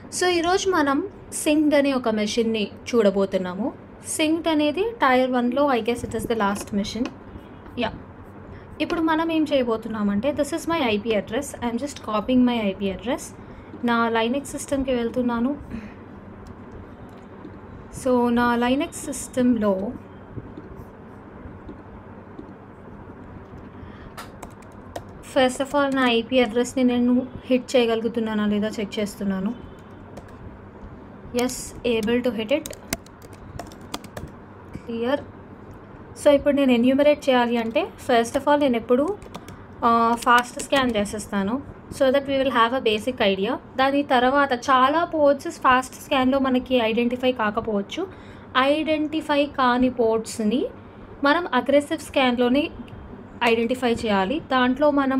so ఈరోజు మనం సింగ్ అనే ఒక మెషిన్ని చూడబోతున్నాము సింగ్ అనేది టైర్ వన్లో I guess it is the last machine yeah ఇప్పుడు మనం ఏం చేయబోతున్నామంటే this is my IP address I'm just copying my IP address నా లైనెక్స్ సిస్టమ్కి వెళ్తున్నాను సో నా లైనెక్స్ సిస్టంలో ఫస్ట్ ఆఫ్ ఆల్ నా ఐపీ అడ్రస్ని నేను హిట్ చేయగలుగుతున్నానా లేదా చెక్ చేస్తున్నాను yes able to hit it clear so ఇప్పుడు నేను ఎన్యూమరేట్ చేయాలి అంటే ఫస్ట్ ఆఫ్ ఆల్ నేను ఎప్పుడు ఫాస్ట్ స్కాన్ చేసేస్తాను so that we will have a basic idea దాని తర్వాత చాలా పోర్ట్స్ ఫాస్ట్ స్కాన్లో మనకి ఐడెంటిఫై కాకపోవచ్చు ఐడెంటిఫై కాని పోర్ట్స్ని మనం అగ్రెసివ్ స్కాన్లోనే ఐడెంటిఫై చేయాలి దాంట్లో మనం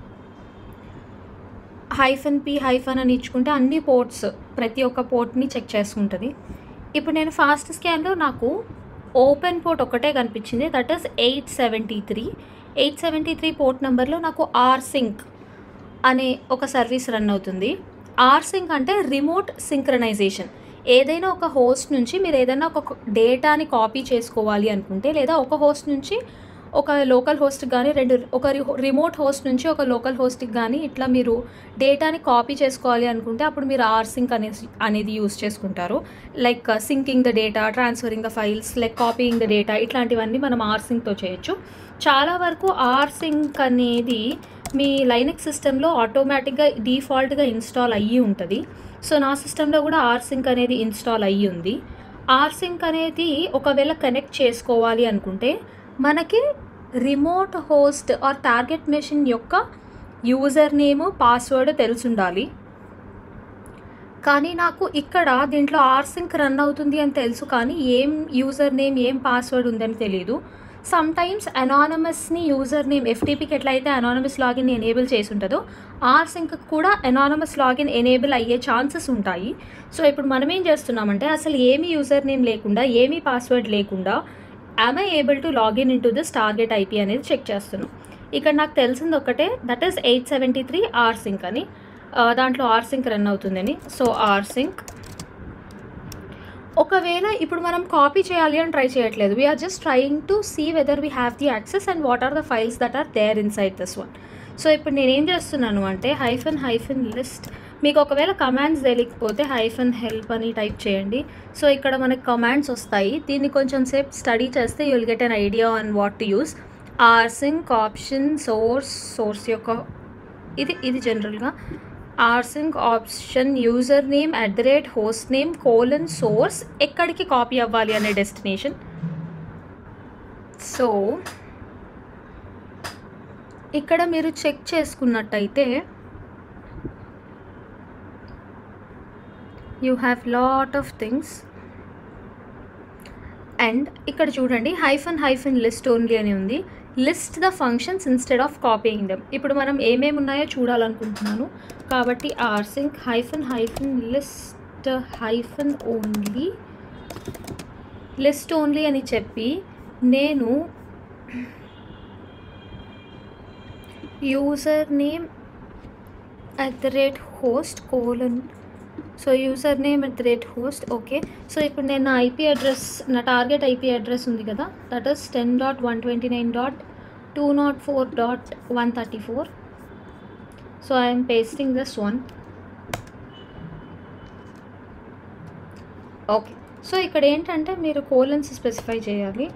హైఫన్ పి హైఫన్ అని ఇచ్చుకుంటే అన్ని పోర్ట్స్ ప్రతి ఒక్క పోర్ట్ని చెక్ చేసుకుంటుంది ఇప్పుడు నేను ఫాస్ట్ స్కాన్లో నాకు ఓపెన్ పోర్ట్ ఒకటే కనిపించింది that is eight seventy three eight seventy three port నెంబర్లో నాకు ఆర్ సింక్ అనే ఒక సర్వీస్ రన్ అవుతుంది ఆర్ సింక్ అంటే రిమోట్ సింక్రనైజేషన్ ఏదైనా ఒక హోస్ట్ నుంచి మీరు ఏదైనా ఒక డేటాని కాపీ చేసుకోవాలి అనుకుంటే లేదా ఒక హోస్ట్ నుంచి ఒక లోకల్ హోస్ట్కి కానీ రెండు ఒక రిమోట్ హోస్ట్ నుంచి ఒక లోకల్ హోస్ట్కి కానీ ఇట్లా మీరు డేటాని కాపీ చేసుకోవాలి అనుకుంటే అప్పుడు మీరు ఆర్ సింక్ అనేసి అనేది యూస్ చేసుకుంటారు like syncing the data transferring the files like copying the data ఇట్లాంటివన్నీ మనం ఆర్ సింక్తో చేయొచ్చు చాలా వరకు ఆర్ సింక్ అనేది మీ లైనక్స్ సిస్టంలో ఆటోమేటిక్గా డిఫాల్ట్గా ఇన్స్టాల్ అయ్యి ఉంటుంది సో నా సిస్టంలో కూడా ఆర్ సింక్ అనేది ఇన్స్టాల్ అయ్యి ఉంది ఆర్ సింక్ అనేది ఒకవేళ కనెక్ట్ చేసుకోవాలి అనుకుంటే మనకి remote host or target machine యొక్క యూజర్ నేమ్ పాస్వర్డ్ తెలుసుండాలి కానీ నాకు ఇక్కడ దీంట్లో ఆర్ సింక్ రన్ అవుతుంది అని తెలుసు కానీ ఏం యూజర్ నేమ్ ఏం పాస్వర్డ్ ఉందని తెలియదు సమ్ టైమ్స్ అనానమస్ని యూజర్ నేమ్ ఎఫ్టీపీకి ఎట్లయితే అనానమస్ లాగిన్ ఎనేబుల్ చేసి ఉంటుందో ఆర్ సింక్ కూడా అనానమస్ లాగిన్ ఎనేబుల్ అయ్యే ఛాన్సెస్ ఉంటాయి సో ఇప్పుడు మనం ఏం చేస్తున్నామంటే అసలు ఏమీ యూజర్ నేమ్ లేకుండా ఏమీ పాస్వర్డ్ లేకుండా am I able to login in to this target IP అనేది చెక్ చేస్తున్నాం ఇక్కడ నాకు తెలిసింది ఒకటే that is eight seventy three R sync అని దాంట్లో ఆర్ సింక్ రన్ అవుతుందని సో ఆర్ సింక్ ఒకవేళ ఇప్పుడు మనం కాపీ చేయాలి అని ట్రై చేయట్లేదు we're just trying to see whether we have the access and what are the files that are there inside this one so ఇప్పుడు నేనేం చేస్తున్నాను అంటే హైఫన్ హైఫన్ లిస్ట్ మీకు ఒకవేళ కమాండ్స్ తెలియకపోతే హైఫన్ హెల్ప్ అని టైప్ చేయండి సో ఇక్కడ మనకి కమాండ్స్ వస్తాయి దీన్ని కొంచెం సేపు స్టడీ చేస్తే you will get an idea on what to use rsync option source source యొక్క ఇది ఇది జనరల్గా rsync option user name at the rate host name colon source ఎక్కడికి కాపీ అవ్వాలి అనే డెస్టినేషన్ సో ఇక్కడ మీరు చెక్ చేసుకున్నట్టయితే you have lot of things and ఇక్కడ చూడండి హైఫన్ హైఫన్ లిస్ట్ ఓన్లీ అని ఉంది list the functions instead of copying them ఇప్పుడు మనం ఏమేమి ఉన్నాయో చూడాలనుకుంటున్నాను కాబట్టి rsync hyphen hyphen list hyphen only list only అని చెప్పి నేను user name at the rate host colon so user name at the rate host okay so ఇప్పుడు నేను నా ఐపీ అడ్రస్ నా టార్గెట్ ఐపీ అడ్రస్ ఉంది కదా that is ten dot one twenty nine dot two nought four dot one thirty four so I'm pasting this one okay so ఇక్కడ ఏంటంటే మీరు colons specify చేయాలి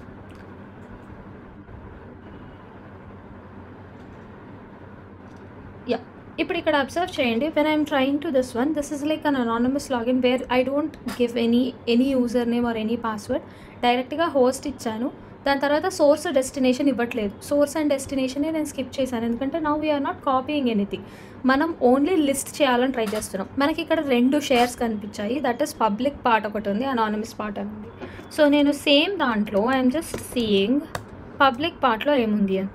యా ఇప్పుడు ఇక్కడ అబ్జర్వ్ చేయండి when I'm trying to this one this is like an anonymous login where I don't give any any user name or any password డైరెక్ట్గా host ఇచ్చాను దాని తర్వాత సోర్స్ డెస్టినేషన్ ఇవ్వట్లేదు సోర్స్ అండ్ డెస్టినేషనే నేను స్కిప్ చేశాను ఎందుకంటే now we're not copying anything మనం ఓన్లీ లిస్ట్ చేయాలని ట్రై చేస్తున్నాం మనకి ఇక్కడ రెండు షేర్స్ కనిపించాయి దట్ ఈస్ పబ్లిక్ పార్ట్ ఒకటి ఉంది అనానమస్ పార్ట్ అని ఉంది సో నేను సేమ్ దాంట్లో ఐఎమ్ జస్ట్ సీయింగ్ పబ్లిక్ పార్ట్లో ఏముంది అని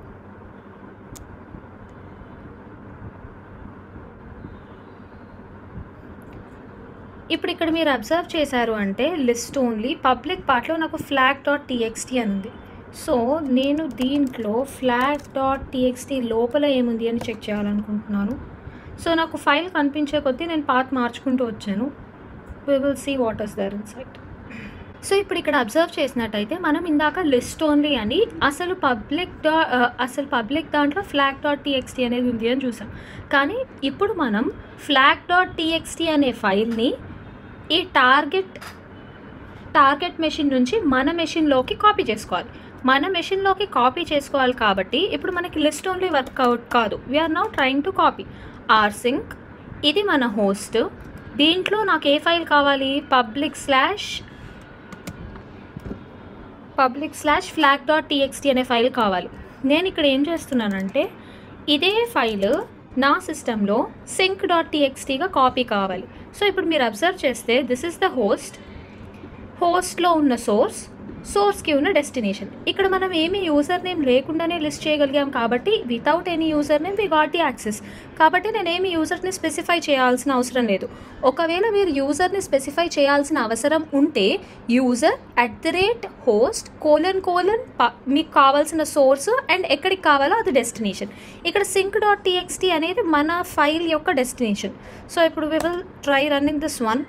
ఇప్పుడు ఇక్కడ మీరు అబ్జర్వ్ చేశారు అంటే లిస్ట్ ఓన్లీ పబ్లిక్ పార్ట్లో నాకు ఫ్లాగ్ డాట్ టీఎక్స్టీ అని ఉంది సో నేను దీంట్లో ఫ్లాగ్ డాట్ టీఎక్స్టీ లోపల ఏముంది అని చెక్ చేయాలనుకుంటున్నాను సో నాకు ఫైల్ కనిపించే కొద్దీ నేను పాత్ మార్చుకుంటూ వచ్చాను we will see what is there inside so ఇప్పుడు ఇక్కడ అబ్జర్వ్ చేసినట్టయితే మనం ఇందాక లిస్ట్ ఓన్లీ అని అసలు పబ్లిక్ డా అసలు పబ్లిక్ దాంట్లో ఫ్లాగ్ డాట్ టీఎక్స్టీ అనేది ఉంది అని చూసాం కానీ ఇప్పుడు మనం ఫ్లాగ్ డాట్ టీఎక్స్టీ అనే ఫైల్ని ఈ టార్గెట్ టార్గెట్ మెషిన్ నుంచి మన మెషిన్లోకి కాపీ చేసుకోవాలి మన మెషిన్లోకి కాపీ చేసుకోవాలి కాబట్టి ఇప్పుడు మనకి లిస్ట్ ఓన్లీ వర్క్అవుట్ కాదు we're now trying to copy rsync ఇది మన హోస్ట్ దీంట్లో నాకు ఏ ఫైల్ కావాలి public slash public slash flag dot txt అనే ఫైల్ కావాలి నేను ఇక్కడ ఏం చేస్తున్నానంటే ఇదే ఫైల్ నా సిస్టంలో సింక్ డాట్ టీఎక్స్టీగా కాపీ కావాలి సో ఇప్పుడు మీరు అబ్జర్వ్ చేస్తే దిస్ ఇస్ ద హోస్ట్ హోస్ట్లో ఉన్న సోర్స్ సోర్స్కి ఉన్న డెస్టినేషన్ ఇక్కడ మనం ఏమి యూజర్ నేమ్ లేకుండానే లిస్ట్ చేయగలిగాం కాబట్టి without any user name we got the access కాబట్టి నేను ఏమి యూజర్ని స్పెసిఫై చేయాల్సిన అవసరం లేదు ఒకవేళ మీరు యూజర్ని స్పెసిఫై చేయాల్సిన అవసరం ఉంటే user at the rate host colon colon మీకు కావాల్సిన సోర్స్ అండ్ ఎక్కడికి కావాలో అది డెస్టినేషన్ ఇక్కడ సింక్ డాట్ టీఎక్స్టీ అనేది మన ఫైల్ యొక్క డెస్టినేషన్ సో ఇప్పుడు we will try running this one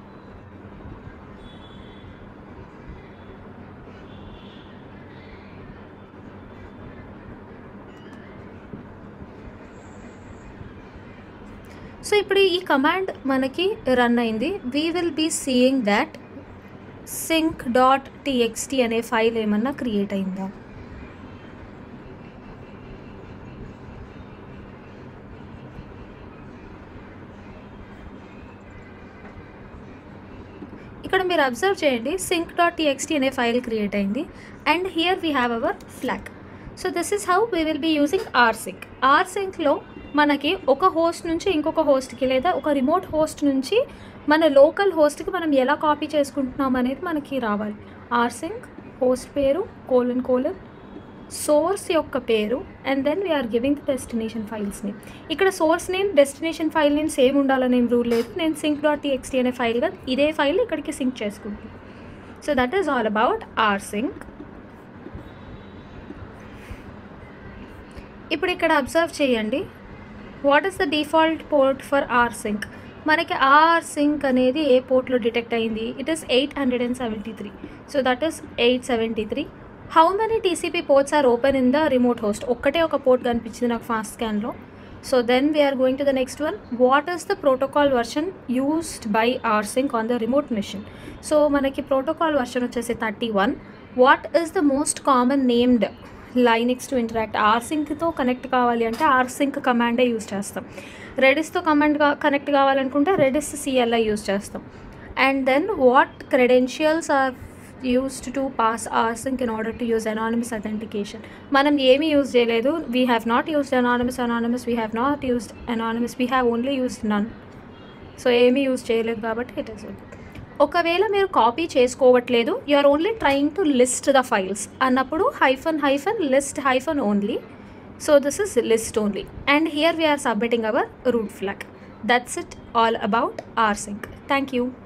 so ఇప్పుడు ఈ కమాండ్ మనకి రన్ అయింది we will be seeing that sync dot txt అనే ఫైల్ ఏమన్నా క్రియేట్ అయిందా ఇక్కడ మీరు అబ్జర్వ్ చేయండి సింక్ డాట్ టీఎక్స్టీ అనే ఫైల్ క్రియేట్ అయింది and here we have our flag so this is how we will be using rsync ఆర్ సింక్లో మనకి ఒక హోస్ట్ నుంచి ఇంకొక హోస్ట్కి లేదా ఒక రిమోట్ హోస్ట్ నుంచి మన లోకల్ హోస్ట్కి మనం ఎలా కాపీ చేసుకుంటున్నాం అనేది మనకి రావాలి ఆర్ సింక్ హోస్ట్ పేరు కోలన్ కోలన్ సోర్స్ యొక్క పేరు and then we're giving the destination ఫైల్స్ని ఇక్కడ source name destination file name same ఉండాలని ఏం రూల్ లేదు నేను సింక్ డాట్ టీఎక్స్టీ అనే ఫైల్గా ఇదే ఫైల్ ఇక్కడికి సింక్ చేసుకుంటాను so that is all about rsync ఇప్పుడు ఇక్కడ అబ్జర్వ్ చేయండి what is the default port for rsync మనకి ఆర్ సింక్ అనేది ఏ పోర్ట్లో డిటెక్ట్ అయింది it is eight hundred and seventy three so that is eight seventy three how many TCP ports are open in the remote host ఒక్కటే ఒక port కనిపించింది నాకు fast స్కాన్లో so then we're going to the next one what is the protocol version used by rsync on the remote machine so మనకి protocol version వచ్చేసి thirty one what is the most common named Linux to interact ఆర్ సింక్తో connect కావాలి అంటే rsync కమాండే use చేస్తాం రెడిస్తో command connect కావాలనుకుంటే రెడిస్ సిఎల్ఐ యూజ్ చేస్తాం and then what credentials are used to pass rsync in order to use anonymous authentication మనం ఏమీ యూజ్ చేయలేదు we have not used anonymous anonymous we have not used anonymous we have only used none so ఏమీ use చేయలేదు కాబట్టి it is ఒకవేళ మీరు copy చేసుకోవట్లేదు you are only trying to list the files అన్నప్పుడు hyphen hyphen list hyphen only so this is list only and here we're submitting our root flag that's it all about rsync thank you